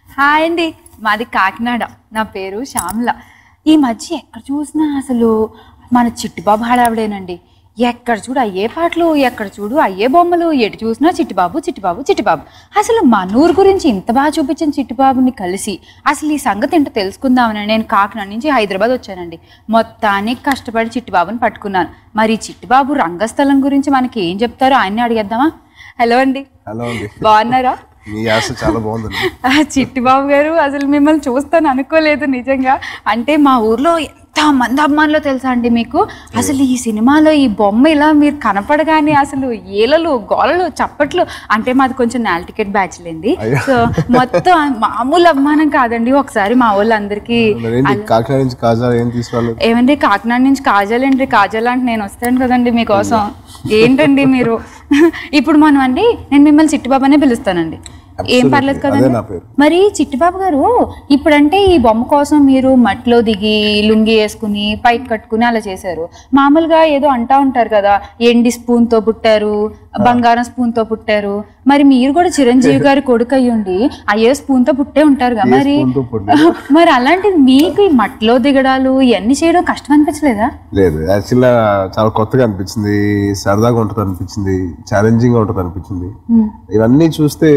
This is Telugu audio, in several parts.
హాయ్ అండి మాది కాకినాడ నా పేరు శ్యామల ఈ మధ్య ఎక్కడ చూసినా అసలు మన చిట్టిబాబు హడావిడేనండి ఎక్కడ చూడు అయ్యే పాటలు ఎక్కడ చూడు అయ్యే బొమ్మలు ఎటు చూసినా చిట్టిబాబు చిట్టిబాబు చిట్టిబాబు అసలు మన ఊరు గురించి ఇంత బాగా చూపించిన చిట్టిబాబుని కలిసి అసలు ఈ సంగతి ఏంటో తెలుసుకుందామని నేను కాకినాడ నుంచి హైదరాబాద్ వచ్చానండి మొత్తానికి కష్టపడి చిట్టిబాబుని పట్టుకున్నాను మరి ఈ చిట్టిబాబు రంగస్థలం గురించి మనకి ఏం చెప్తారో ఆయన్ని అడిగేద్దామా హలో అండి హలో అండి బాగున్నారా మీ యాస చాలా బాగుందండి ఆ చిట్టిబాబు గారు అసలు మిమ్మల్ని చూస్తాను అనుకోలేదు నిజంగా అంటే మా ఊర్లో ఎంత మంది అభిమానులు తెలుసా అండి మీకు అసలు ఈ సినిమాలో ఈ బొమ్మ ఇలా మీరు కనపడగానే అసలు ఏలలు గోలలు చప్పట్లు అంటే మాది కొంచెం నాల్ టికెట్ బ్యాచ్ లేండి అయ్యో. సో మొత్తం మామూలు అభిమానం కాదండి ఒకసారి మా వాళ్ళందరికీ మరేంటి కాకినాడ నుంచి కాజా ఏం తీసుకురాలేదు ఏమండి కాకినాడ నుంచి కాజాలండి కాజాలు అంటే నేను వస్తాను కదండి మీకోసం ఏంటండి మీరు ఇప్పుడు మనం అండి నేను మిమ్మల్ని చిట్టిబాబు అనే పిలుస్తానండి ఏం Absolutely. పర్లేదు అదే కదండి నా పేరు. మరి చిట్టిబాబు గారు ఇప్పుడంటే ఈ బొమ్మ కోసం మీరు మట్టిలో దిగి లుంగి వేసుకుని పైకి కట్టుకుని అలా చేశారు మామూలుగా ఏదో అంటా ఉంటారు కదా ఎండి స్పూన్ తో పుట్టారు బంగారం స్పూన్ తో పుట్టారు మరి మీరు కూడా చిరంజీవి గారి కొడుకు అయ్యుండి అయ్యే స్పూన్ తో పుట్టే ఉంటారు కదా మరి spoon తో పుట్టారు? మరి అలాంటిది మీకు ఈ మట్టిలో దిగడాలు ఇవన్నీ చేయడం కష్టం అనిపించలేదా లేదు యాక్చువల్గా చాలా కొత్తగా అనిపించింది సరదాగా ఉంటుంది అనిపించింది ఛాలెంజింగ్ గా ఉంటుంది అనిపించింది ఇవన్నీ చూస్తే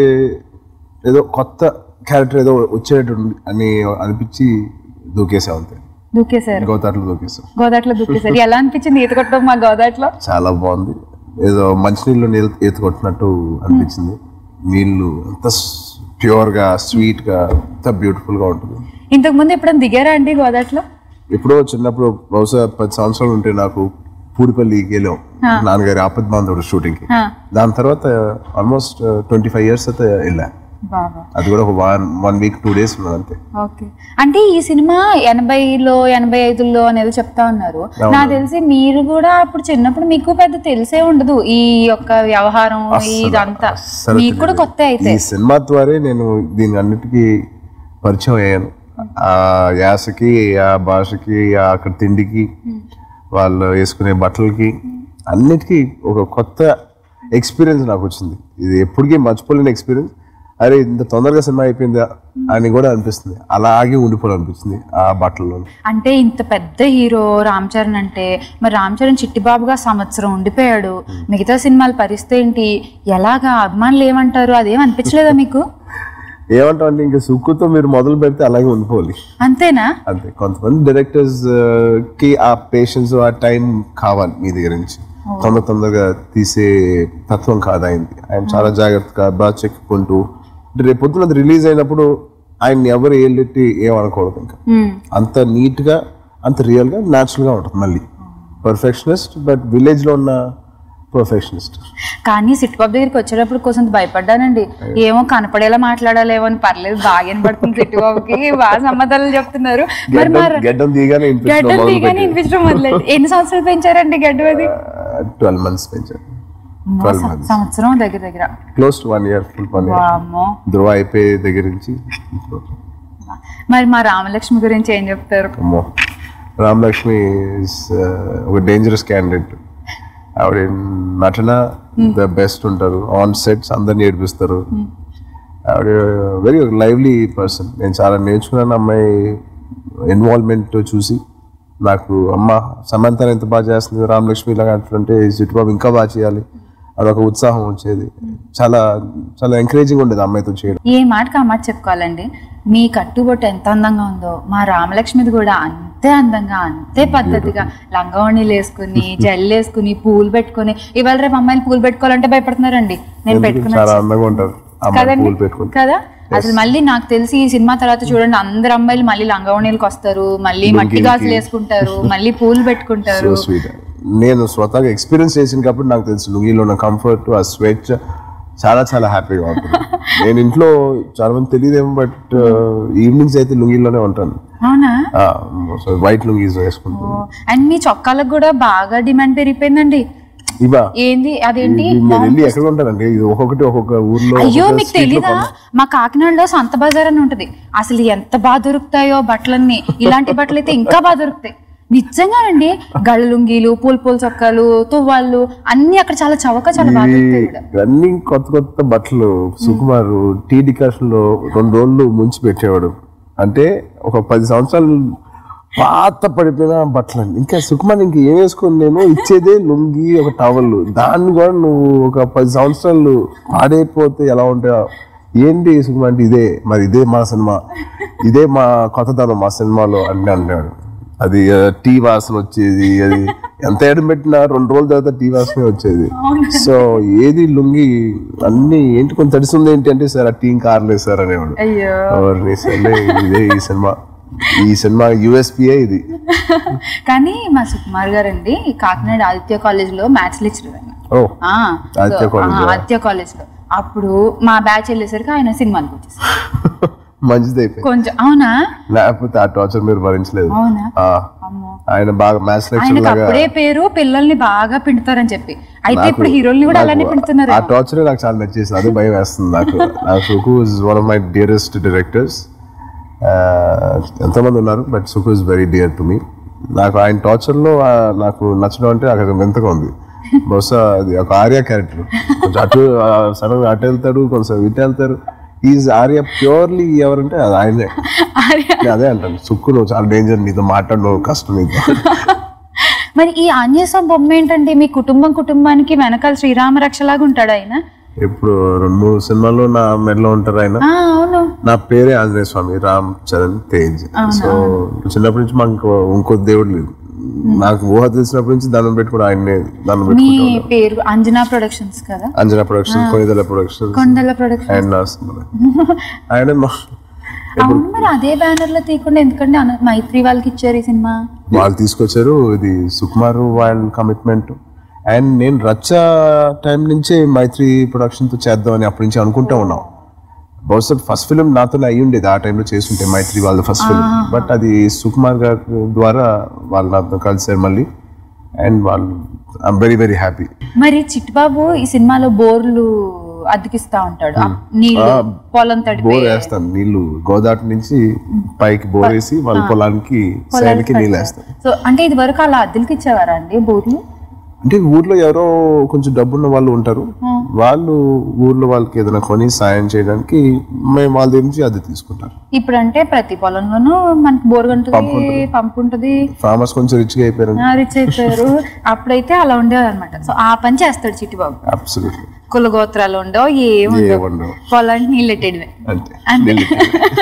ఏదో కొత్త క్యారెక్టర్ ఏదో వచ్చేటట్టు ఉంది అని అనిపించి దూకేసాం అంతే దూకేశారు గోతాట్లో దూకేసాం గోదాట్లో దూకేశారు ఎలా అనిపించింది ఈత కొట్టడం మా గోదాట్లో చాలా బాగుంది ఏదో మంచినీళ్ళు నీళ్ళు ఈత కొట్టినట్టు అనిపించింది నీళ్ళు అంత ప్యూర్ గా స్వీట్ గా అంత బ్యూటిఫుల్ గా ఉంటుంది ఇంతకు ముందు ఎప్పుడైనా దిగారా అండి గోదాట్లో ఎప్పుడో చిన్నప్పుడు బహుశా పది సంవత్సరాలు ఉంటే నాకు పూడిపల్లికి వెళ్ళాం నాన్నగారి ఆపద్ బాంధవుడు షూటింగ్ కి ఆ, దాని తర్వాత ఆల్మోస్ట్ ట్వంటీ ఫైవ్ ఇయర్స్ అయితే వెళ్ళా బాబా అది కూడా ఒక one one week two days ఉన్నది అంతే ఓకే అంటే ఈ సినిమా ఎనభైలో ఎనభై ఐదులో అనేది చెప్తా ఉన్నారు నాకు తెలిసి మీరు కూడా అప్పుడు చిన్నప్పుడు మీకు పెద్ద తెలిసే ఉండదు ఈ యొక్క వ్యవహారం ఇదంతా అస్సలు మీకు కూడా తెలీదు. కొత్త అయితే ఈ సినిమా ద్వారా నేను దీని అన్నిటికీ పరిచయం అయ్యాను ఆ యాసకి ఆ భాషకి ఆ అక్కడ తిండికి వాళ్ళు వేసుకునే బట్టలకి అన్నిటికీ ఒక కొత్త ఎక్స్పీరియన్స్ నాకు వచ్చింది ఇది ఎప్పటికీ మర్చిపోలేని ఎక్స్పీరియన్స్ అరే ఇంత తొందరగా సినిమా అయిపోయిందా అని కూడా అనిపిస్తుంది అలాగే ఉండిపోవాలనిపిస్తుంది ఆ బట్టల్లో అంటే ఇంత పెద్ద హీరో రామ్ చరణ్ అంటే మరి రామ్ చరణ్ చిట్టిబాబుగా సంవత్సరం ఉండిపోయాడు మిగతా సినిమాల పరిస్థితి ఏంటి ఎలాగా అభిమానులు ఏమంటారు అదేం అనిపించలేదా మీకు ఏమంటాం అంటే ఇంకా సుక్కుతో మీరు మొదలు పెడితే అలాగే ఉండిపోవాలి అంతేనా అంతే కొంతమంది డైరెక్టర్స్ కి ఆ పేషెన్స్ ఆ టైం కావాలి మీ దగ్గర నుంచి తొందర తొందరగా తీసే తత్వం కాదు ఆయనది ఆయన చాలా జాగ్రత్తగా బాగా చెప్పుకుంటూ అంటే రేపు పొద్దున అది రిలీజ్ అయినప్పుడు ఆయన్ని ఎవరు ఏళ్ళెట్టి ఏమనకూడదు ఇంకా మ్మ్. అంత నీట్ గా అంత రియల్ గా న్యాచురల్ గా ఉంటుంది మళ్ళీ పర్ఫెక్షనిస్ట్ బట్ విలేజ్ లో ఉన్న పర్ఫెక్షనిస్ట్ కానీ సిట్టుబాబు దగ్గరికి వచ్చేటప్పుడు కొంచెం భయపడ్డానండి ఏమో కనపడేలా మాట్లాడాలేమో అని పర్లేదు బాగా వినపడుతుంది సిట్టుబాబుకి బాగా సమాధానాలు చెప్తున్నారు మరి మా గడ్డం దిగానే గడ్డలు ఇంట్రెస్ట్ దిగానే వినిపించడం మొదలైంది ఎన్ని సంవత్సరాలు పెంచారండి గడ్డ అది ట్వెల్వ్ మంత్స్ పెంచారు అమ్మో, ట్వెల్వ్ సం- మంత్స్ సంవత్సరం దగ్గర దగ్గర close to one year full one year వామ్మో ధ్రువ అయిపోయే దగ్గర నుంచి మరి మా రామలక్ష్మి గురించి ఏం చెప్తారు అమ్మో రామలక్ష్మి is, uh, ఒక డేంజరస్ క్యాండిడేట్ ఆవిడ నటన ద బెస్ట్ ఉంటారు ఆన్ సెట్స్ అందరిని ఏడిపిస్తారు ఆవిడ వెరీ లైవ్లీ పర్సన్ నేను చాలా నేర్చుకున్నాను అమ్మాయి ఇన్వాల్వ్మెంట్ చూసి నాకు అమ్మ సమంతను ఎంత బాగా చేస్తుంది రామలక్ష్మి ఇలాగా అంటుంటే చిట్టుబాబు ఇంకా బాగా చేయాలి అదొక ఉత్సాహం వచ్చేది చాలా చాలా ఎంకరేజింగ్ ఉండేది అమ్మాయితో చేయడం ఏ మాటకి ఆ మాట చెప్పుకోవాలండి మీ కట్టుబొట్టు ఎంత అందంగా ఉందో మా రామలక్ష్మిది కూడా అంతే అందంగా అంతే పద్ధతిగా లంగావణీలు వేసుకుని జల్లు వేసుకుని పూలు పెట్టుకుని ఇవాళ రేపు అమ్మాయిలు పూలు పెట్టుకోవాలంటే భయపడుతున్నారండి నేను ఎందుకు పెట్టుకున్నా చాలా అందంగా ఉంటారు అమ్మాయి కదండి పూలు పెట్టుకుని కదా అసలు మళ్ళీ నాకు తెలిసి ఈ సినిమా తర్వాత చూడండి అందరు అమ్మాయిలు మళ్ళీ లంగావణీలకు వస్తారు మళ్ళీ మట్టి లుంగీలకి. గాజులు వేసుకుంటారు మళ్ళీ పూలు పెట్టుకుంటారు సో స్వీట్ నేను స్వతహాగా ఎక్స్పీరియన్స్ చేసిన కాబట్టి నాకు తెలుసు లుంగిలో ఉన్న కంఫర్ట్ ఆ స్వెచ్ చాలా చాలా హ్యాపీగా ఉంటుంది నేను ఇంట్లో చాలా మంది తెలియదేమో బట్ ఈవినింగ్స్ అయితే లుంగిలోనే ఉంటాను అవునా సో వైట్ లుంగీస్ వేసుకుంటాను అండ్ మీ చొక్కాలకు కూడా బాగా డిమాండ్ పెరిగిపోయిందండి ఇవా ఏంది అదేంటి ఇవి మీరు వెళ్ళి ఎక్కడ ఉంటారండి ఇది ఒక్కొక్కటి ఒక్కొక్క ఊర్లో అయ్యో ఒక్కొక్క మీకు street లో తెలీదా మా కాకినాడలో సంత బజార్ అని ఉంటది అసలు ఎంత బాగా దొరుకుతాయో బట్టలన్నీ ఇలాంటి బట్టలు అయితే ఇంకా బాగా దొరుకుతాయి నిజంగానండి గళ్ళ లుంగీలు పూల పూల చొక్కాలు తువ్వాళ్ళు అన్ని అక్కడ చాలా చవక చాలా బాగా దొరుకుతాయి కూడా. ఇవన్నీ కొత్త కొత్త బట్టలు సుకుమార్ టీ డికాషన్ లో రెండు రోజులు ముంచి పెట్టేవాడు అంటే ఒక పది సంవత్సరాలు పాత పడిపోయిన బట్టలు అండి ఇంకా సుకుమార్ ఇంక ఏం వేసుకొని నేను ఇచ్చేదే లుంగి ఒక టవల్ దాన్ని కూడా నువ్వు ఒక పది సంవత్సరాలు పాడైపోతే ఎలా ఉంటాయో ఏంటి సుకుమార్ అంటే ఇదే మరి ఇదే మా సినిమా ఇదే మా కొత్తదనం మా సినిమాలో అని అన్నాడు అది ఆ, టీ వాసన వచ్చేది అది ఎంత ఏడు పెట్టినా రెండు రోజుల తర్వాత టీ వాసనే వచ్చేది సో ఏది లుంగి అన్ని ఏంటి కొంచెం తడిసింది ఏంటి అంటే సార్ ఆ టీ ఇంకా ఆరలేదు సార్ అనేవాడు అయ్యో ఎవరిని సర్లే ఇదే ఈ సినిమా ఈ సినిమా యూఎస్పిఏ ఇది కానీ మా సుకుమార్ గారు అండి కాకినాడ ఆదిత్య కాలేజ్ లో మ్యాథ్స్ లెక్చరర్ ఆయన ఓ ఆ, ఆదిత్య సో, college ఆ, లో? ఆదిత్య కాలేజ్ లో అప్పుడు మా బ్యాచ్ వెళ్ళేసరికి ఆయన సినిమాలకు వచ్చేసారు మంచిది అయిపోయింది కొంచెం అవునా లేకపోతే ఆ టార్చర్ మీరు భరించలేదు అవునా ఆ, అమ్మో ఆయన బాగా మ్యాథ్స్ లెక్చర్ ఆయనకు లాగా అప్పుడే పేరు పిల్లల్ని బాగా పిండుతారని చెప్పి అయితే ఇప్పుడు హీరోల్ని కూడా అలానే పిండుతున్నారు ఆ టార్చర్ నాకు చాలా నచ్చేసింది అదే భయం వేస్తుంది నాకు నాకు Suku is one of my dearest directors ఎంతమంది ఉన్నారు but Suku is very dear to me నాకు ఆయన టార్చర్ లో ఆ, నాకు నచ్చడం అంటే అక్కడ వింతగా ఉంది బహుశా అది ఒక ఆర్య క్యారెక్టర్ కొంచెం అటు సడన్ అటు వెళ్తాడు కొంచెం ఇటు వెళ్తారు ఈజ్ ఆర్య ప్యూర్లీ ఎవరంటే అది ఆయనే ఆర్య. నేను అదే అంటాను సుక్కు నువ్వు చాలా డేంజర్ నీతో మాట్లాడడం కష్టం నీతో మరి ఈ ఆంజనేయ స్వామి బొమ్మ ఏంటండి మీ కుటుంబం కుటుంబానికి వెనకాల శ్రీరామ రక్షలాగా ఉంటాడు ఆయన ఇప్పుడు రెండు మూడు సినిమాల్లో నా మెడలో ఉంటారు ఆయన ఆ, అవును నా పేరే ఆంజనేయ స్వామి రామ్ చరణ్ తేజ్ సో చిన్నప్పటి నుంచి మాకు ఇంకో ఇంకో దేవుడు లేదు నాకు ఊహ తెలిసినప్పటి నుంచి దండం పెట్టుకుని ఆయన్నే దండం మీ పెట్టుకుంటాను పేరు అంజనా ప్రొడక్షన్స్ కదా Anjana production Konidela production Kondala production and నా సినిమా ఆయన మా- అవును మరి అదే బ్యానర్ లో తీయకుండా ఎందుకంటే అన- మైత్రి వాళ్ళకి ఇచ్చారు ఈ సినిమా వాళ్ళు తీసుకొచ్చారు ఇది సుకుమార్ వాళ్ళ కమిట్మెంట్ అండ్ నేను రచ్చ టైం నుంచే మైత్రి ప్రొడక్షన్ తో చేద్దామని అప్పటి నుంచి అనుకుంటా ఉన్నాం బహుశా ఫస్ట్ ఫిలిం నాతోనే అయ్యి ఉండేది ఆ టైంలో చేస్తుంటే మైత్రి వాళ్ళ ఫస్ట్ ఫిలిం బట్ అది సుకుమార్ గారి ద్వారా వాళ్ళు నాతో కలిసారు మళ్ళీ అండ్ వాళ్ళు ఐఎమ్ వెరీ వెరీ హ్యాపీ మరి చిట్టుబాబు ఈ సినిమాలో బోర్లు అద్దెకిస్తా ఉంటాడు ఆ నీళ్లు పొలం తడిపి బోర్ వేస్తాను నీళ్లు గోదావరి నుంచి పైకి బోర్ వేసి వాళ్ళ పొలానికి సైడ్కి నీళ్ళు వేస్తాను సో అంటే ఇది వరకు అలా అద్దెలకి ఇచ్చేవారా అండి బోర్లు అంటే ఊర్లో ఎవరో కొంచెం డబ్బున్న వాళ్ళు ఉంటారు వాళ్ళు ఊర్లో వాళ్ళకి ఏదైనా కొని సాయం చేయడానికి మేము వాళ్ళ దగ్గర నుంచి అది తీసుకుంటారు ఇప్పుడు అంటే ప్రతి పొలంలోనూ మనకి బోర్ ఉంటుంది పంపు ఉంటుంది ఫార్మర్స్ కొంచెం రిచ్గా అయిపోయారు రిచ్ అయిపోయారు అప్పుడైతే అలా ఉండేది అనమాట సో ఆ పని చేస్తాడు చిట్టుబాబు అబ్సల్యూట్లీ కుల గోత్రాలు ఉండవు ఏం ఏ ఉండవు ఉండవు పొలానికి నీళ్ళు ఎట్టేయడమే అంతే అంతే. నీళ్ళు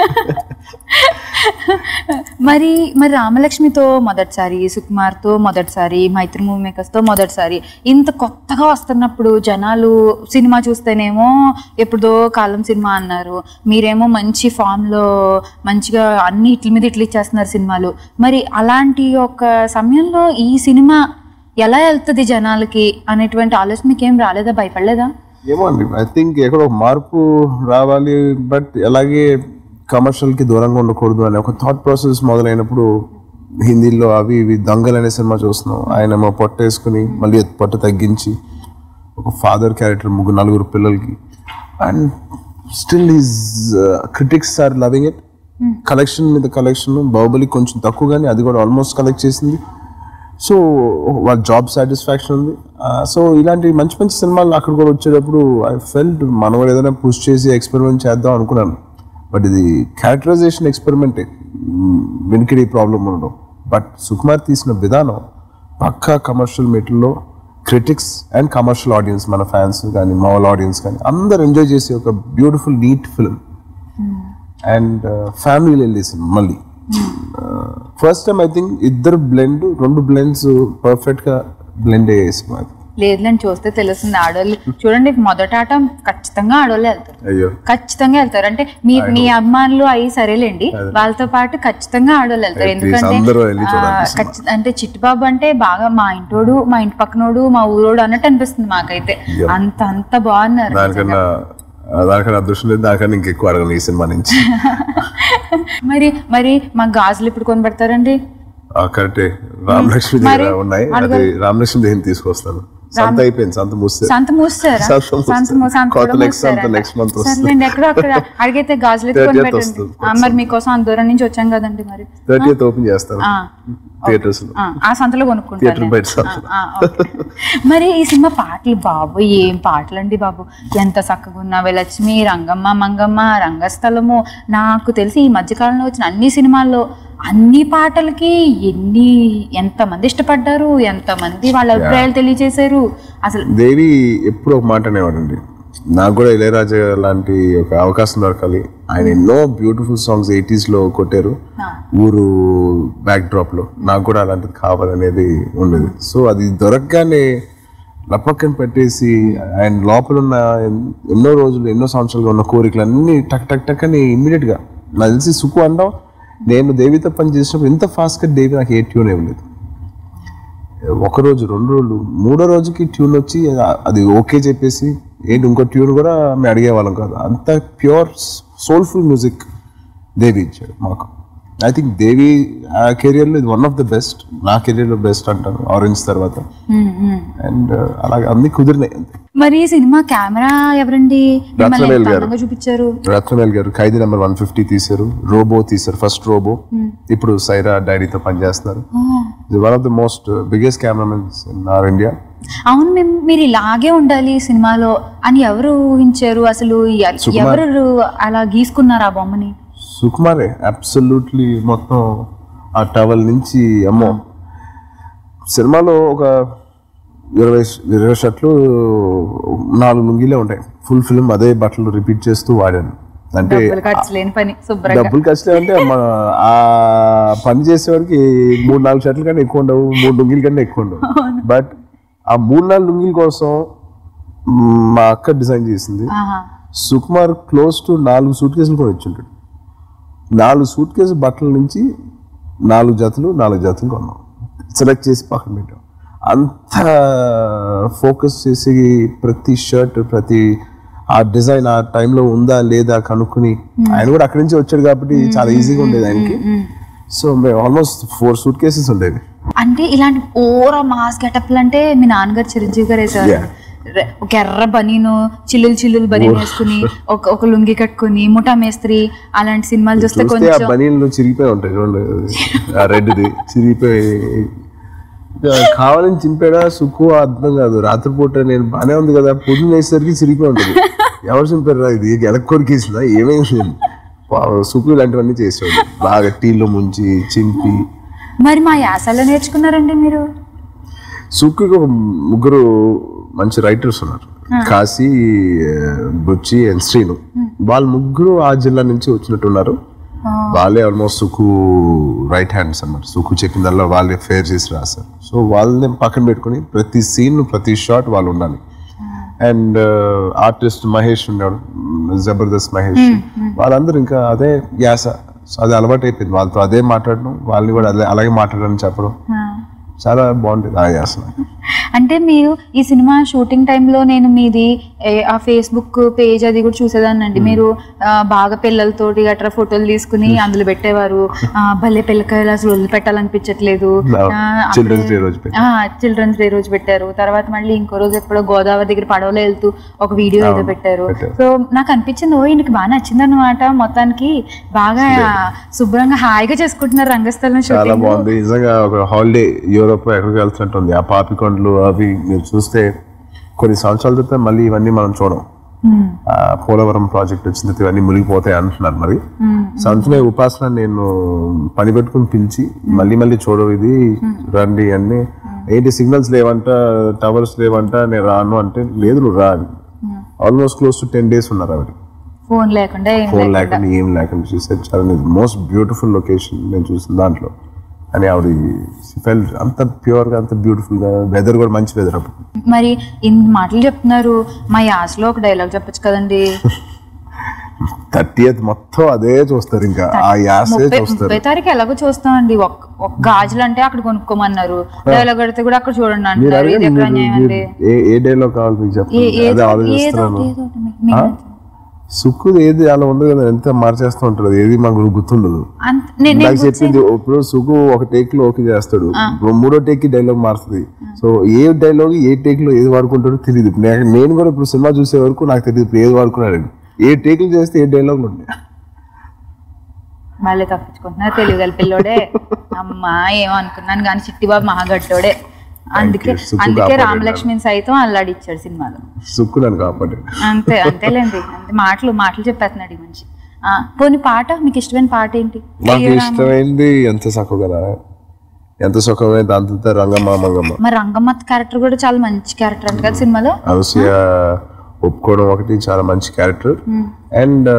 మరి మరి రామలక్ష్మితో మొదటిసారి సుకుమార్తో మొదటిసారి మైత్రి మూవీ మేకర్స్తో మొదటిసారి ఇంత కొత్తగా వస్తున్నప్పుడు జనాలు సినిమా చూస్తేనేమో ఎప్పుడో కాలం సినిమా అన్నారు మీరేమో మంచి ఫామ్లో మంచిగా అన్ని ఇట్ల మీద ఇట్లా ఇచ్చేస్తున్నారు సినిమాలు మరి అలాంటి ఒక సమయంలో ఈ సినిమా ఎలా వెళ్తుంది జనాలకి అనేటువంటి ఆలోచన మీకు ఏం రాలేదా భయపడలేదా ఏమో అండి ఐ థింక్ ఎక్కడో ఒక మార్పు రావాలి బట్ అలాగే కమర్షియల్ కి దూరంగా ఉండకూడదు అనే ఒక థాట్ ప్రాసెస్ మొదలైనప్పుడు హిందీలో అవి ఇవి దంగల్ అనే సినిమా చూస్తున్నాం ఆయన మా పొట్ట వేసుకుని మళ్ళీ పొట్ట తగ్గించి ఒక ఫాదర్ క్యారెక్టర్ ముగ్గురు నలుగురు పిల్లలకి and still is critics are loving it collection మీద కలెక్షన్ బాహుబలి కొంచెం తక్కువ కానీ అది కూడా ఆల్మోస్ట్ కలెక్ట్ చేసింది సో వాళ్ళ జాబ్ సాటిస్ఫాక్షన్ ఉంది సో ఇలాంటి మంచి మంచి సినిమాలు అక్కడ కూడా వచ్చేటప్పుడు ఐ ఫెల్ట్ మనం కూడా ఏదైనా పుష్ చేసి ఎక్స్పెరిమెంట్ చేద్దాం అనుకున్నాను బట్ ఇది క్యారెక్టరైజేషన్ ఎక్స్పెరిమెంటే వెనుకడి ప్రాబ్లం ఉండడం బట్ సుకుమార్ తీసిన విధానం పక్కా కమర్షియల్ మెటీరియల్లో క్రిటిక్స్ అండ్ కమర్షియల్ ఆడియన్స్ మన ఫ్యాన్స్ కానీ మా వాళ్ళ ఆడియన్స్ కానీ అందరు ఎంజాయ్ చేసే ఒక బ్యూటిఫుల్ నీట్ ఫిల్మ్ అండ్ ఫ్యామిలీలో వెళ్ళేసింది మళ్ళీ ఫస్ట్ టైం ఐ థింక్ ఇద్దరు బ్లెండ్ రెండు బ్లెండ్స్ పర్ఫెక్ట్ గా బ్లెండ్ అయ్యేసి మాది లేదులేండి చూస్తే తెలుస్తుంది ఆడవాళ్ళు చూడండి మొదట ఆట ఖచ్చితంగా ఆడవాళ్ళే వెళ్తారు అయ్యో ఖచ్చితంగా వెళ్తారు అంటే మీ మీ అభిమానులు అయ్యి సరేలేండి వాళ్ళతో పాటు ఖచ్చితంగా ఆడవాళ్ళు వెళ్తారు Please, ఎందుకంటే అందరూ వెళ్ళి ఆ, చూడాలి సినిమా. ఖచ్చి- అంటే చిట్టుబాబు అంటే బాగా మా ఇంటోడు మా ఇంటి పక్కనోడు మా ఊరోడు అన్నట్టు అనిపిస్తుంది మాకైతే Yeah. అంత అంత బాగున్నారు దానికన్నా ఆ, దానికన్నా అదృష్టం లేదు దానికన్నా ఇంకెక్కువ అడగను ఈ సినిమా నుంచి మరి మరి మా గాజులు ఇప్పుడు కొనబెడతారండి కరెక్టే రామలక్ష్మి దగ్గర మరి ఉన్నాయి అది రామలక్ష్మి దగ్గర తీసుకొస్తాను సంత అయిపోయింది సంత మూస్తే సంత మూస్తారా సంత మూస్తారు. సంత మూ- సంత కొత్త కూడా next సంత మూస్తారా? next month వస్తుంది. సర్లేండి ఎక్కడో అక్కడ అడిగితే గాజులు ఎత్తుకొని 30th పెట్టండి వస్తుంది. ఆ, మరి మీకోసం అంత దూరం నుంచి వచ్చాం కదండి మరి థర్టీ ఓపెన్ చేస్తారు ఆ, థియేటర్స్ లో ఆ, ఆ సంతలో కొనుక్కుంటాను థియేటర్ నేను. బయట సంత ఆ, ఓకే. మరి ఈ సినిమా పాటలు బాబు ఏం పాటలు అండి బాబు ఎంత చక్కగా ఉన్నావే లక్ష్మి రంగమ్మ మంగమ్మ రంగస్థలము నాకు తెలిసి ఈ మధ్యకాలంలో వచ్చిన అన్ని సినిమాల్లో అన్ని పాటలకి ఎన్ని ఎంతమంది ఇష్టపడ్డారు ఎంతమంది వాళ్ళ అభిప్రాయాలు తెలియజేశారు అసలు దేవి ఎప్పుడు ఒక మాట అనేవాడండి నాకు కూడా ఇళయరాజా లాంటి ఒక అవకాశం దొరకాలి ఆయన ఎన్నో బ్యూటిఫుల్ సాంగ్స్ ఎయిటీస్ లో కొట్టారు ఆ, ఊరు బ్యాక్ డ్రాప్ లో నాకు కూడా అలాంటిది కావాలనేది ఉండేది సో అది దొరకగానే లపక్కన పెట్టేసి ఆయన లోపల ఉన్న ఎన్- ఎన్నో రోజులు ఎన్నో సంవత్సరాలుగా ఉన్న కోరికలు అన్ని టక్ టక్ టక్ అని ఇమ్మీడియట్ గా నాకు తెలిసి సుఖు అనడం నేను దేవితో పని చేసినప్పుడు ఇంత ఫాస్ట్ గా దేవి నాకు ఏ ట్యూన్ ఇవ్వలేదు ఒక రోజు రెండు రోజులు మూడో రోజుకి ట్యూన్ వచ్చి అది ఓకే చెప్పేసి ఏంటి ఇంకో ట్యూన్ కూడా మేము అడిగేవాళ్ళం కాదు అంత ప్యూర్ సోల్ఫుల్ మ్యూజిక్ దేవి ఇచ్చాడు మాకు ఐ థింక్ దేవి ఆ కెరియర్లో ఇది వన్ ఆఫ్ ద బెస్ట్ నా కెరియర్లో బెస్ట్ అంటాను ఆరెంజ్ తర్వాత ఉమ్, ఉమ్. అండ్ అలాగే అన్ని కుదిరినాయి అంతే మరి ఈ సినిమా కెమెరా ఎవరండి మిమ్మల్ని రత్నవేల్ ఎంత గారు. అందంగా చూపించారు రత్నవేల్ గారు ఖైదీ నెంబర్ వన్ ఫిఫ్టీ తీశారు రోబో తీశారు ఫస్ట్ రోబో ఇప్పుడు సైరా డైరీతో పనిచేస్తున్నారు ఓ, one of the most biggest cameramens in our India అవును మేము మీరు ఇలాగే ఉండాలి ఈ సినిమాలో అని ఎవరు ఊహించారు అసలు ఎ- సుకుమార్. ఎవరు అలా గీసుకున్నారు ఆ బొమ్మని సుకుమారే అబ్సల్యూట్లీ మొత్తం ఆ టవల్ నుంచి అమ్మో సినిమాలో ఒక ఇరవై ఇరవై షర్ట్లు నాలుగు లుంగీలే ఉంటాయి ఫుల్ ఫిల్మ్ అదే బట్టలు రిపీట్ చేస్తూ వాడాను అంటే డబ్బులు ఖర్చు లేని పని శుభ్రంగా డబ్బులు ఖర్చులే అంటే మన ఆ పని చేసేవాడికి మూడు నాలుగు షర్ట్ల కన్నా ఎక్కువ ఉండవు మూడు లుంగీల కన్నా ఎక్కువ ఉండవు బట్ ఆ మూడు నాలుగు లుంగీల కోసం మ్, మా అక్క డిజైన్ చేసింది ఆహా. సుకుమార్ క్లోజ్ టు నాలుగు సూట్ కేసులు కూడా ఇచ్చింటాడు నాలుగు సూట్ కేసు బట్టల నుంచి నాలుగు జతలు నాలుగు జతలు కొన్నాం సెలెక్ట్ చేసి పక్కన పెట్టాం అంత ఫోకస్ చేసి ప్రతి షర్ట్ ప్రతి ఆ డిజైన్ ఆ టైంలో ఉందా లేదా కనుక్కుని ఆయన కూడా అక్కడి నుంచి వచ్చాడు కాబట్టి చాలా ఈజీగా ఉండేది ఆయనకి సో మేము ఆల్మోస్ట్ ఫోర్ సూట్ కేసెస్ ఉండేవి అంటే ఇలాంటి ఓరా మాస్ గెటప్లు అంటే మీ నాన్నగారు చిరంజీవి గారు వేసేవారు Yeah. రె- ఒక ఎర్ర బనీను చిల్లులు చిల్లులు బనీన్ వేసుకుని ఒక ఒక లుంగి కట్టుకుని ముఠా మేస్త్రి అలాంటి సినిమాలు చూస్తే చూస్తే ఆ కొంచెం బనీన్లు చిరిగిపోయి ఉంటాయి చూడండి ఆ రెడ్ది చిరిగిపోయి ఇంకా కావాలని చింపాడా సుక్కు అర్థం కాదు రాత్రిపూట నేను బానే ఉంది కదా పొద్దున్న వేసేసరికి చిరిగిపోయి ఉంటుంది ఎవరు చింపారు ఇది ఎలక్ కొరికేసిందా ఏమైంది పాపం సుక్కు ఇలాంటివన్నీ చేసేవాడు బాగా టీలో ముంచి చింపి మరి మా యాసలో నేర్చుకున్నారండి మీరు సుక్కుకి ఒక ముగ్గురు మంచి రైటర్స్ ఉన్నారు కాశీ ఆ, బుచ్చి అండ్ శ్రీను వాళ్ళ ముగ్గురు ఆ జిల్లా నుంచి వచ్చినట్టున్నారు ఆ, వాళ్ళే ఆల్మోస్ట్ సుకు రైట్ హ్యాండ్స్ అన్నమాట సుకు చెప్పిందల్లా వాళ్ళే ఫేర్ చేసి రాశారు సో వాళ్ళని పక్కన పెట్టుకుని ప్రతి సీన్ ప్రతి షాట్ వాళ్ళు ఉండాలి అండ్ ఆర్టిస్ట్ మహేష్ ఉన్నాడు జబర్దస్త్ మహేష్ వాళ్ళందరూ ఇంకా అదే యాస సో అది అలవాటు అయిపోయింది వాళ్ళతో అదే మాట్లాడడం వాళ్ళని కూడా అదే అలాగే మాట్లాడడం చెప్పడం ఆ. చాలా బాగుంటుంది ఆ యాస నాకు. అంటే మీరు ఈ సినిమా షూటింగ్ టైంలో నేను మీది ఏ, ఆ ఫేస్బుక్ పేజ్ అది కూడా చూసేదాన్నండి మీరు ఆ, బాగా పిల్లలతోటి గట్రా ఫోటోలు తీసుకుని అందులో పెట్టేవారు ఆ, భలే పిల్లకాయలు అసలు వదిలిపెట్టాలనిపించట్లేదు No, Children's Day రోజు పెట్టారు. చిల్డ్రన్స్ డే రోజు పెట్టారు తర్వాత మళ్ళీ ఇంకో రోజు ఎప్పుడో గోదావరి దగ్గర పడవలో వెళ్తూ ఒక వీడియో ఏదో అవును, పెట్టారు పెట్టారు. సో నాకు అనిపించింది ఓ ఈయనకి బాగా నచ్చింది అనమాట మొత్తానికి బాగా శుభ్రంగా హాయిగా చేసుకుంటున్నారు రంగస్థలం చాలా షూటింగ్ బాగుంది నిజంగా ఒక హాలిడే యూరోప్ ఎక్కడికి వెళ్తున్నట్టు ఉంది ఆ పాపికొండలు అవి మీరు చూస్తే కొన్ని సంవత్సరాల క్రితం మళ్ళీ ఇవన్నీ మనం చూడం ఆ పోలవరం ప్రాజెక్ట్ వచ్చిన తర్వాత ఇవన్నీ మునిగిపోతాయి అంటున్నారు మరి సంతనే ఉపాసన నేను పని పెట్టుకుని పిలిచి మళ్ళీ మళ్ళీ చూడవు ఇది రండి అన్ని ఏంటి సిగ్నల్స్ లేవంట టవర్స్ లేవంట నేను రాను అంటే లేదు నువ్వు రా almost close to ten days ఉన్నారు ఆవిడ ఫోన్ లేకుండా ఏం ఫోన్ లేకుండా లేకుండా ఏం లేకుండా చూసే చాలా మోస్ట్ బ్యూటిఫుల్ లొకేషన్ నేను చూసిన దాంట్లో అని ఆవిడ ఫెల్ అంత ప్యూర్గా అంత బ్యూటిఫుల్గా వెదర్ కూడా మంచి వెదర్ అప్పుడు మరి ఇన్ని మాటలు చెప్తున్నారు మా యాసలో ఒక డైలాగ్ చెప్పొచ్చు కదండి థర్టీ మొత్తం అదే చూస్తారు ఇంకా ఆ యాసే ముప్పై చూస్తారు ముప్పై తారీఖు ఎలాగో చూస్తామండి ఒక ఒక గాజులు అంటే అక్కడ కొనుక్కోమన్నారు డైలాగ్ అడితే కూడా అక్కడ చూడండి మీరు అంటున్నారు ఇది అడగండి ఎక్కడ మీరు- అన్యాయం అండి మీరు ఏ ఏ డేలో కావాలి మీకు ఏ- చెప్పండి ఏదో అదే ఒకటి- ఏదో ఆలోచిస్తున్నాను ఒకటి- ఏదో ఒకటి మీకు- మీకు ఆ? నచ్చింది. సుక్కు ఏది అలా ఉంది కదా ఎంత మార్చేస్తూ ఉంటారు ఏది మాకు గుర్తుండదు అంత నే- నేను నాకు చెప్పింది ఇప్పుడు సుకు ఒక టేక్ లో ఓకే చేస్తాడు ఇప్పుడు మూడో టేక్ కి డైలాగ్ మారుతుంది సో ఏ డైలాగ్ ఏ టేక్ లో ఏది వాడుకుంటాడో తెలియదు నేను నేను కూడా ఇప్పుడు సినిమా చూసే వరకు నాకు తెలియదు ఇప్పుడు ఏది వాడుకున్నాడు ఏ టేక్లు చేస్తే ఏ డైలాగ్ ఉంటాయి మళ్ళీ తప్పించుకుంటున్నా తెలుగు గల పిల్లోడే అమ్మా ఏమో అనుకున్నాను కానీ చిట్టిబాబు మహాగట్టోడే అందుకే you. సుక్కు అందుకే కాపాడాడు రామలక్ష్మిని సైతం అల్లాడిచ్చాడు సినిమాలో సుక్కు నన్ను కాపాడాడు అంతే అంతేలేండి అంతే మాటలు మాటలు చెప్పేస్తున్నాడు ఈ మనిషి ఆ, పోనీ పాట మీకు ఇష్టమైన పాట ఏంటి నాకు ఇష్టమైంది ఎంత సక్కుగా ఎంత సుఖమైంది అంత రంగమ్మ మంగమ్మ మరి రంగమ్మత్ క్యారెక్టర్ కూడా చాలా మంచి క్యారెక్టర్ అంట కదా సినిమాలో అనసూయ ఒప్పుకోవడం ఒకటి చాలా మంచి character and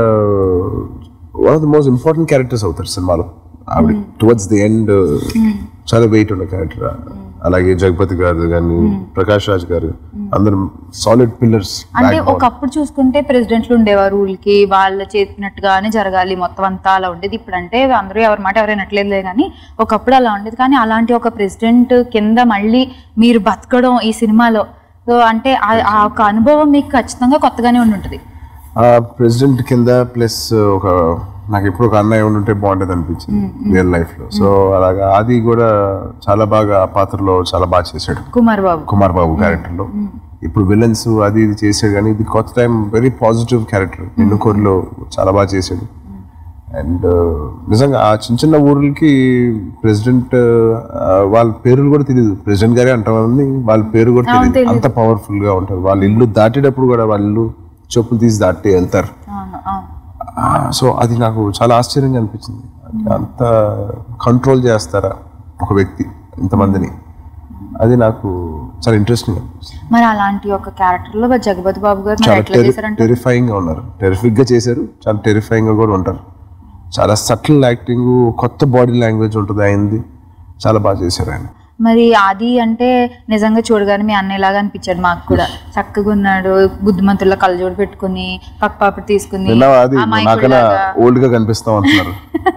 one of the most important characters అవుతారు సినిమాలో ఆవిడ టువర్డ్స్ ది ఎండ్ చాలా వెయిట్ ఉన్న క్యారెక్టర్ అలాగే జగపతి గారు కానీ ప్రకాష్ రాజ్ గారు అందరు సాలిడ్ పిల్లర్స్ అంటే ఒకప్పుడు చూసుకుంటే ప్రెసిడెంట్లు ఉండేవారు ఊళ్ళకి వాళ్ళ చెప్పినట్టుగానే జరగాలి మొత్తం అంతా అలా ఉండేది ఇప్పుడు అంటే అందరూ ఎవరి మాట ఎవరైనట్లేదులే కానీ ఒకప్పుడు అలా ఉండేది కానీ అలాంటి ఒక ప్రెసిడెంట్ కింద మళ్ళీ మీరు బతకడం ఈ సినిమాలో సో అంటే ఆ- ఆ ఒక అనుభవం మీకు ఖచ్చితంగా కొత్తగానే ఉండి ఉంటుంది ప్రెసిడెంట్ కింద ప్లస్ ఒక నాకు ఎప్పుడు ఒక అన్నయ్య ఉంటే బాగుంటుంది అనిపించింది రియల్ లైఫ్ లో సో అలాగా అది కూడా చాలా బాగా ఆ పాత్రలో చాలా బాగా చేశాడు కుమార్ బాబు కుమార్ బాబు క్యారెక్టర్ లో ఇప్పుడు విలన్స్ అది ఇది చేసాడు కానీ ఇది కొత్త టైం వెరీ పాజిటివ్ క్యారెక్టర్ నిన్ను కోరిలో చాలా బాగా చేశాడు అండ్ నిజంగా ఆ చిన్న చిన్న ఊర్లకి ప్రెసిడెంట్ వాళ్ళ పేర్లు కూడా తెలియదు ప్రెసిడెంట్ గారే అంటామని వాళ్ళ పేరు కూడా తెలియదు అంత పవర్ఫుల్ గా ఉంటారు వాళ్ళ ఇల్లు దాటేటప్పుడు కూడా వాళ్ళ ఇల్లు చెప్పులు తీసి దాటి వెళ్తారు అవును అవును సో అది నాకు చాలా ఆశ్చర్యంగా అనిపించింది అంత కంట్రోల్ చేస్తారా ఒక వ్యక్తి ఇంతమందిని అది నాకు చాలా ఇంట్రెస్టింగ్ అనిపించింది మరి అలాంటి ఒక క్యారెక్టర్ లో మరి జగపతి బాబు గారు మరి చాలా ఎట్లా చేశారంటే టెరిఫైయింగ్ గా ఉన్నారు టెరిఫిక్ గా చేశారు చాలా టెరిఫైయింగ్ గా కూడా ఉంటారు చాలా సటిల్ యాక్టింగ్ కొత్త బాడీ లాంగ్వేజ్ ఉంటుంది అయింది చాలా బాగా చేశారు ఆయన మరి ఆది అంటే నిజంగా చూడగానే మీ అన్నయ్యలాగా అనిపించాడు మాకు కూడా చక్కగా ఉన్నాడు బుద్ధిమంతుల్లో కళ్ళజోడు పెట్టుకుని పక్క పాపడి తీసుకుని విన్నావా అది నాకన్నా అమాయకుడిలాగా ఓల్డ్ గా కనిపిస్తాం అంటున్నారు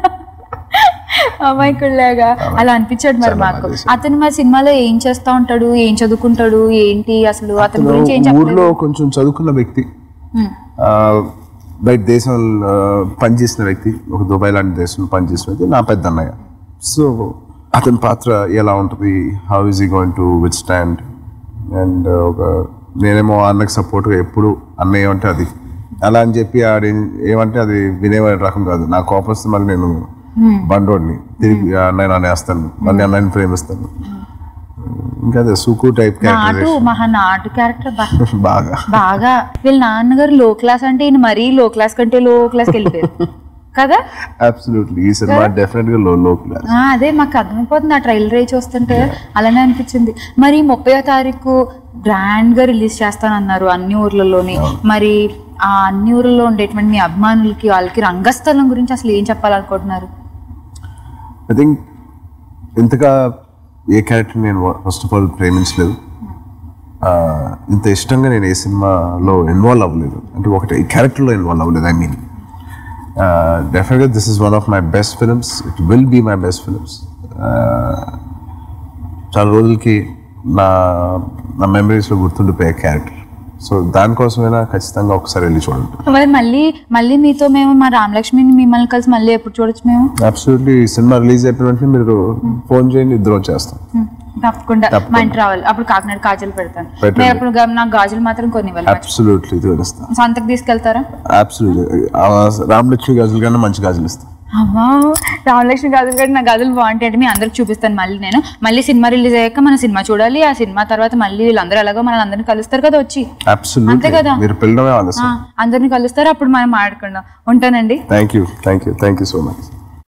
అమాయకుడిలాగా అలా అనిపించాడు మరి మాకు అతను మరి సినిమాలో ఏం చేస్తా ఉంటాడు ఏం చదువుకుంటాడు ఏంటి అసలు అతని గురించి ఏం ఊర్లో కొంచెం చదువుకున్న వ్యక్తి ఉమ్, ఆ, బయట దేశం ఆ, పనిచేసిన వ్యక్తి ఒక దుబాయ్ లాంటి దేశంలో పనిచేసిన వ్యక్తి నా పెద్ద అన్నయ్య సో అతని పాత్ర ఎలా ఉంటుంది హౌ ఈజ్ ఈ going to withstand and ఒక నేనేమో అన్నకి సపోర్ట్గా ఎప్పుడు అన్నయ్య ఏమంటే అది అలా అని చెప్పి ఆడ ఏమంటే అది వినే రకం కాదు నా కోపం వస్తే మళ్ళీ నేను బండోడిని తిరిగి ఆ అన్నయ్య నన్ను వేస్తాను మళ్ళీ అన్నయ్యని ప్రేమిస్తాను ఇంకా అదే సుకు టైప్ నాటు క్యారెక్టర్ మహా నాటు క్యారెక్టర్ బాగా బాగా వీళ్ళ నాన్నగారు లో క్లాస్ అంటే ఈయన మరీ లో క్లాస్ కంటే లో క్లాస్కి వెళ్ళిపోయారు కదా అబ్సల్యూట్లీ ఈ సినిమా డెఫినెట్ గా లో లో క్లాస్ ఆ, అదే మాకు అర్థమైపోతుంది ఆ ట్రైలర్ రే చూస్తుంటే అలానే అనిపించింది మరి ముప్పై తారీఖు గ్రాండ్ గా రిలీజ్ చేస్తానన్నారు అన్ని ఊర్లలోని మరి ఆ అన్ని ఊర్లలో ఉండేటువంటి మీ అభిమానులకి వాళ్ళకి రంగస్థలం గురించి అసలు ఏం చెప్పాలనుకుంటున్నారు ఐ థింక్ ఇంతగా ఏ క్యారెక్టర్ నేను ఫస్ట్ ఆఫ్ ఆల్ ప్రేమించలేదు ఆ, ఇంత ఇష్టంగా నేను ఏ సినిమాలో ఇన్వాల్వ్ అవ్వలేదు అంటే ఒకటి ఈ క్యారెక్టర్లో ఇన్వాల్వ్ అవ్వలేదు ఐ మీన్ డెఫినెట్గా this is one of my best films it will be my best films చాలా రోజులకి నా నా మెమరీస్లో గుర్తుండిపోయే క్యారెక్టర్ సో దానికోసమైనా ఖచ్చితంగా ఒకసారి వెళ్ళి చూడండి మరి మళ్ళీ మళ్ళీ మీతో మేము మా రామలక్ష్మిని మిమ్మల్ని కలిసి మళ్ళీ ఎప్పుడు చూడొచ్చు మేము అబ్సల్యూట్లీ సినిమా రిలీజ్ అయిపోయిన వెంటనే మీరు ఫోన్ చేయండి ఇద్దరు వచ్చేస్తాం హ్మ్, తప్పకుండా మా ఇంటి రావాలి అప్పుడు కాకినాడ గాజులు పెడతాను పెట్టండి. మీరు అప్పుడు గా- నాకు గాజులు మాత్రం కొన్ని ఇవ్వాలి అబ్సల్యూట్లీ తెలుస్తాం సొంతకు తీసుకెళ్తారా అబ్సల్యూట్లీ రామలక్ష్మి గాజులు కన్నా మంచి గాజులు ఇస్తాం అమ్మా రామలక్ష్మి గాజులు కంటే నా గాజులు బాగుంటాయి మీ అందరికి చూపిస్తాను మళ్ళీ నేను మళ్ళీ సినిమా రిలీజ్ అయ్యాక మనం సినిమా చూడాలి ఆ సినిమా తర్వాత మళ్ళీ వీళ్ళందరూ ఎలాగో మన అందరిని కలుస్తారు కదా వచ్చి అబ్సల్యూట్లీ కదా. మీరు పిల్లడమే ఆ, ఆలస్యం అందరిని కలుస్తారు అప్పుడు మనం మాట్లాడుకుందాం ఉంటానండి thank you thank you thank you so much